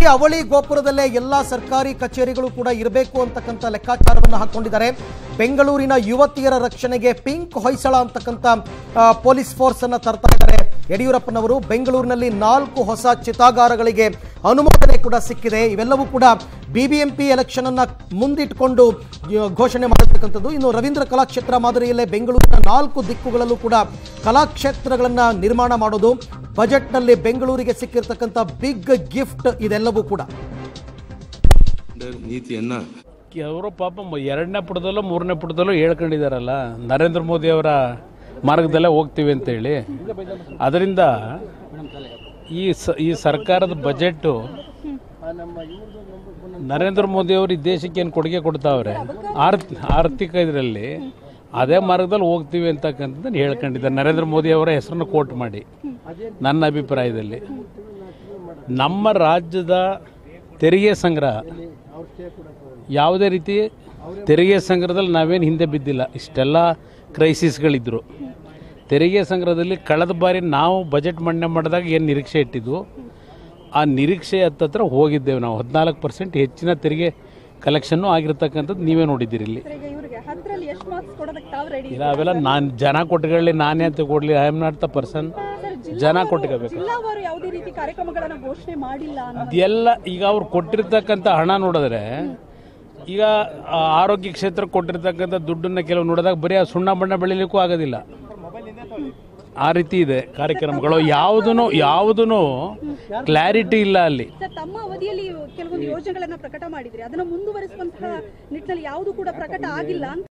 ಅವಳಿ ಗೋಪುರದಲ್ಲೇ ಎಲ್ಲಾ ಸರ್ಕಾರಿ ಕಚೇರಿಗಳು ಕೂಡ ಇರಬೇಕು ಅಂತಕ್ಕಂಥ ಲೆಕ್ಕಾಚಾರವನ್ನು ಹಾಕೊಂಡಿದ್ದಾರೆ ಬೆಂಗಳೂರಿನ ಯುವತಿಯರ ರಕ್ಷಣೆಗೆ ಪಿಂಕ್ ಹೊಯ್ಸಳ ಅಂತಕ್ಕಂಥ ಆ, ಪೊಲೀಸ್ ಫೋರ್ಸ್ ಅನ್ನ ತರ್ತಾ ಇದ್ದಾರೆ ಯಡಿಯೂರಪ್ಪನವರು ಬೆಂಗಳೂರಿನಲ್ಲಿ ನಾಲ್ಕು ಹೊಸ ಚಿತಾಗಾರಗಳಿಗೆ ಅನುಮೋದನೆ ಕೂಡ ಸಿಕ್ಕಿದೆ ಇವೆಲ್ಲವೂ ಕೂಡ ಬಿಬಿಎಂಪಿ ಎಲೆಕ್ಷನ್ ಅನ್ನ ಮುಂದಿಟ್ಕೊಂಡು ಆ, ಘೋಷಣೆ ಮಾಡಿರ್ತಕ್ಕಂಥದ್ದು ಇನ್ನು ರವೀಂದ್ರ ಕಲಾಕ್ಷೇತ್ರ ಮಾದರಿಯಲ್ಲೇ ಬೆಂಗಳೂರಿನ ನಾಲ್ಕು ದಿಕ್ಕುಗಳಲ್ಲೂ ಕೂಡ ಕಲಾಕ್ಷೇತ್ರಗಳನ್ನ ನಿರ್ಮಾಣ ಮಾಡೋದು ಬಜೆಟ್ನಲ್ಲಿ ಬೆಂಗಳೂರಿಗೆ ಸಿಕ್ಕಿರ್ತಕ್ಕಂಥ ಬಿಗ್ ಗಿಫ್ಟ್ ಇದೆಲ್ಲವೂ ಕೂಡ ನೀತಿಯನ್ನ ಅವರು ಪಾಪ ಮ- ಎರಡನೇ ಪುಟದಲ್ಲೋ ಮೂರನೇ ಪುಟದಲ್ಲೋ ಹೇಳ್ಕೊಂಡಿದ್ದಾರಲ್ಲ ನರೇಂದ್ರ ಮೋದಿ ಅವರ ಮಾರ್ಗದಲ್ಲೇ ಹೋಗ್ತೀವಿ ಅಂತೇಳಿ ಅದರಿಂದ ಈ ಸ ಈ ಸರ್ಕಾರದ ಬಜೆಟ್ಟು ನರೇಂದ್ರ ಮೋದಿ ಅವರು ಈ ದೇಶಕ್ಕೆ ಏನು ಕೊಡುಗೆ ಕೊಡ್ತಾವ್ರೆ ಆರ್ಥ ಆರ್ಥಿಕ ಇದರಲ್ಲಿ ಅದೇ ಮಾರ್ಗದಲ್ಲಿ ಹೋಗ್ತೀವಿ ಅಂತಕ್ಕಂಥದ್ದನ್ನು ಹೇಳ್ಕೊಂಡಿದ್ದಾರೆ ನರೇಂದ್ರ ಮೋದಿ ಅವರ ಹೆಸರನ್ನು ಕೋಟ್ ಮಾಡಿ ನನ್ನ ಅಭಿಪ್ರಾಯದಲ್ಲಿ ನಮ್ಮ ರಾಜ್ಯದ ತೆರಿಗೆ ಸಂಗ್ರಹ ಯಾವುದೇ ರೀತಿ ತೆರಿಗೆ ಸಂಗ್ರಹದಲ್ಲಿ ನಾವೇನು ಹಿಂದೆ ಬಿದ್ದಿಲ್ಲ ಇಷ್ಟೆಲ್ಲ ಕ್ರೈಸಿಸ್ಗಳಿದ್ರು ತೆರಿಗೆ ಸಂಗ್ರಹದಲ್ಲಿ ಕಳೆದ ಬಾರಿ ನಾವು ಬಜೆಟ್ ಮಂಡನೆ ಮಾಡಿದಾಗ ಏನು ನಿರೀಕ್ಷೆ ಇಟ್ಟಿದ್ವು ಆ ನಿರೀಕ್ಷೆ ಹತ್ತತ್ರ ಹೋಗಿದ್ದೇವೆ ನಾವು ಹದಿನಾಲ್ಕು ಪರ್ಸೆಂಟ್ ಹೆಚ್ಚಿನ ತೆರಿಗೆ ಕಲೆಕ್ಷನ್ನು ಆಗಿರ್ತಕ್ಕಂಥದ್ದು ನೀವೇ ನೋಡಿದ್ದೀರಿ ಇಲ್ಲಿ ಈಗ ಇವ್ರಿಗೆ ಹತ್ತರಲ್ಲಿ ಎಷ್ಟು ಮಾರ್ಕ್ಸ್ ಕೊಡೋದಕ್ಕೆ ತಾವು ರೆಡಿ ಇಲ್ಲ ಅವೆಲ್ಲ ನಾನು ಜನ ಕೊಟ್ಟುಕೊಳ್ಳಿ ನಾನೇ ಅಂತ ಕೊಡಲಿ I am not the person ಜನ ಕೊಟ್ಕೋಬೇಕು ಜಿಲ್ಲಾವಾರು ಯಾವುದೇ ರೀತಿ ಕಾರ್ಯಕ್ರಮಗಳನ್ನ ಘೋಷಣೆ ಮಾಡಿಲ್ಲ ಅನ್ನೋ ಅದೆಲ್ಲ ಈಗ ಅವ್ರು ಕೊಟ್ಟಿರ್ತಕ್ಕಂಥ ಹಣ ನೋಡಿದ್ರೆ ಈಗ ಆ ಆರೋಗ್ಯ ಕ್ಷೇತ್ರಕ್ಕೆ ಕೊಟ್ಟಿರ್ತಕ್ಕಂಥ ದುಡ್ಡನ್ನ ಕೆಲವು ನೋಡಿದಾಗ ಬರೀ ಆ ಸುಣ್ಣ ಬಣ್ಣ ಬೆಳಿಲಿಕ್ಕೂ ಆಗೋದಿಲ್ಲ ಆ ರೀತಿ ಇದೆ ಕಾರ್ಯಕ್ರಮಗಳು ಯಾವುದೂ ಯಾವುದೂ ಕ್ಲಾರಿಟಿ ಇಲ್ಲ ಅಲ್ಲಿ ಸರ್ ತಮ್ಮ ಅವಧಿಯಲ್ಲಿ ಕೆಲವೊಂದು ಯೋಜನೆಗಳನ್ನ ಪ್ರಕಟ ಮಾಡಿದ್ರಿ ಅದನ್ನ ಮುಂದುವರಿಸುವಂತಹ ನಿಟ್ಟಿನಲ್ಲಿ ಯಾವುದು ಕೂಡ ಪ್ರಕಟ ಆಗಿಲ್ಲ ಅಂತ